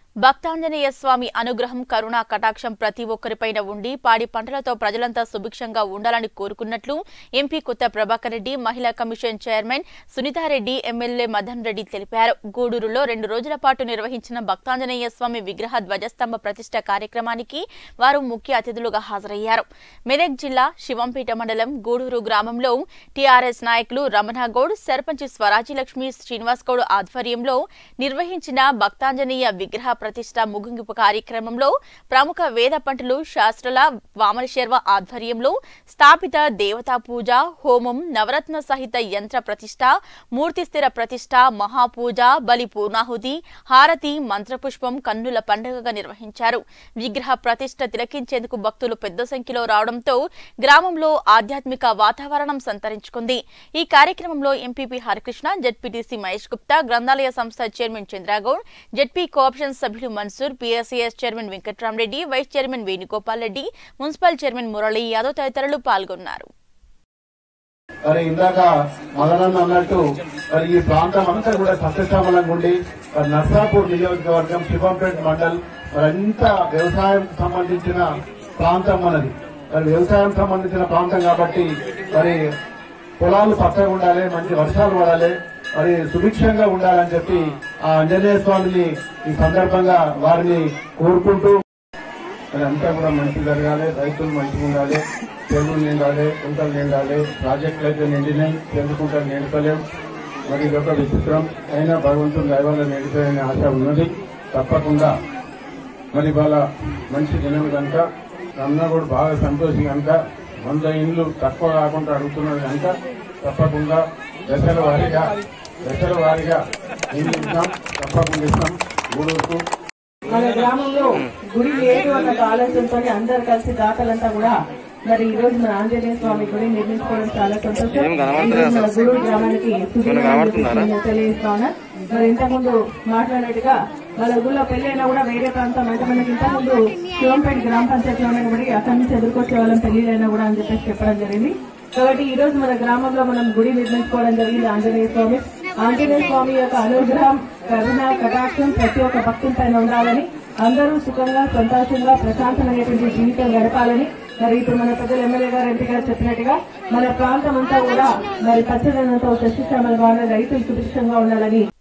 భక్తాంజనేయ స్వామి అనుగ్రహం కరుణా కటాక్షం ప్రతి ఒక్కరిపైన ఉండి పాడి పంటలతో ప్రజలంతా సుభిక్షంగా ఉండాలని కోరుకున్నట్లు ఎంపీ కొత్త ప్రభాకర్ రెడ్డి మహిళా commission chairman Sunitha Reddy MLA Madan Reddy తెలిపారు గూడూరులో రెండు రోజుల పాటు నిర్వహించిన భక్తాంజనేయ స్వామి విగ్రహ ధ్వజస్తంభ ప్రతిష్ట కార్యక్రమానికి వారు ముఖ్య అతిథులుగా హాజరయ్యారు మెదక్ జిల్లా శివంపేట మండలం గూడూరు గ్రామంలో టీఆర్ఎస్ నాయకులు రమణగౌడ్ సర్పంచ్ స్వరాజీ లక్ష్మి శ్రీనివాస్ గౌడ్ ఆధ్వర్యంలో నిర్వహించిన భక్తాంజనేయ విగ్రహ ప్రతిష్ట ముగింపు కార్యక్రమంలో ప్రముఖ వేద పంటలు శాస్త్రల వామన శర్వ ఆధ్వర్యంలో స్థాపిత దేవతా పూజ హోమం నవరత్న సహిత యంత్ర ప్రతిష్ట మూర్తి స్థిర ప్రతిష్ట మహాపూజ బలి పూర్ణాహుతి హారతి మంత్రపుష్పం కన్నుల పండుగగా నిర్వహించారు విగ్రహ ప్రతిష్ట తిలకించేందుకు భక్తులు పెద్ద సంఖ్యలో రావడంతో గ్రామంలో ఆధ్యాత్మిక వాతావరణం సంతరించుకుంది ఈ కార్యక్రమంలో ఎంపీపీ హరికృష్ణ జెడ్పీటీసీ మహేష్ గుప్తా గ్రంథాలయ సంస్థ చైర్మన్ చంద్రగౌడ్ జెడ్పీ కోఆప్షన్ సభ్యులు Mansoor PSCS chairman Venkatramareddy vice chairman Venugopal Reddy municipal chairman Murali Yadav తదితరులు పాల్గొన్నారు మరి ఇందాక మదనన్న అన్నట్టు మరి ఈ ప్రాంతం అంతా కూడా సస్యశ్యామలంగా ఉండి మరి నర్సాపూర్ నియోజకవర్గం శివంపేట మండల్ మరి అంతా వ్యవసాయం సంబంధించిన ప్రాంతం మనది మరి వ్యవసాయం సంబంధించిన ప్రాంతం కాబట్టి మరి పొలాలు పచ్చగా ఉండాలి మంచి వర్షాలు పడాలి మరి సుభిక్షంగా ఉండాలని చెప్పి ఆ ఆంజనేయ స్వామిని ఈ సందర్భంగా వారిని కోరుకుంటూ మరి అంతా కూడా మంచి జరగాలి రైతులు మంచిగా ఉండాలి చెరువులు నిండాలి కుంటలు నిండాలి ప్రాజెక్టులు అయితే నిండినాయి చెందుకుంటలు నిండుకోలేవు మరి ఇది ఒక విచిత్రం అయినా భగవంతుని దైవాల నిండిపోయని ఆశ ఉన్నది తప్పకుండా మరి వాళ్ళ మంచి దినం కనుక అన్న కూడా బాగా సంతోషం కనుక వంద ఇండ్లు తక్కువ కాకుండా అడుగుతున్నది కనుక తప్పకుండా దశల వారీగా దశల వారీగా ఇండ్లు ఇస్తాం తప్పకుండా ఇస్తాం గూడూరుకు మన గ్రామంలో గుడి లేదు అన్న ఆలోచనతో అందరు కలిసి దాతలంతా కూడా మరి ఈ రోజు మన ఆంజనేయ స్వామి గుడి నిర్మించుకోవడం చాలా సంతోషం ఈ రోజు మన గుడి గ్రామానికి శుభ్రంగా తెలియజేస్తాను మరి ఇంతకుముందు మాట్లాడినట్టుగా మన ఊళ్ళో పెళ్ళైనా కూడా వేరే ప్రాంతం అంటే మనకి ఇంతకుముందు శివంపేట గ్రామ పంచాయతీలోనే కూడా అక్కడి నుంచి ఎదుర్కొచ్చే వాళ్ళం పెళ్లిళ్ళైనా కూడా అని చెప్పేసి చెప్పడం జరిగింది కాబట్టి ఈ రోజు మన గ్రామంలో మనం గుడి నిర్మించుకోవడం జరిగింది ఆంజనేయ స్వామి ఆంజనేయ స్వామి యొక్క అనుగ్రహం కరుణ కటాక్షం ప్రతి ఒక్క భక్తుల పైన ఉండాలని అందరూ సుఖంగా సంతోషంగా ప్రశాంతమైనటువంటి జీవితం గడపాలని మరి ఇప్పుడు మన పెద్దలు ఎమ్మెల్యే గారు ఎంపీ గారు చెప్పినట్టుగా మన ప్రాంతం అంతా కూడా మరి పచ్చదనంతో సస్యశ్యామలుగా ఉండాలి రైతులు సుభిక్షంగా ఉండాలని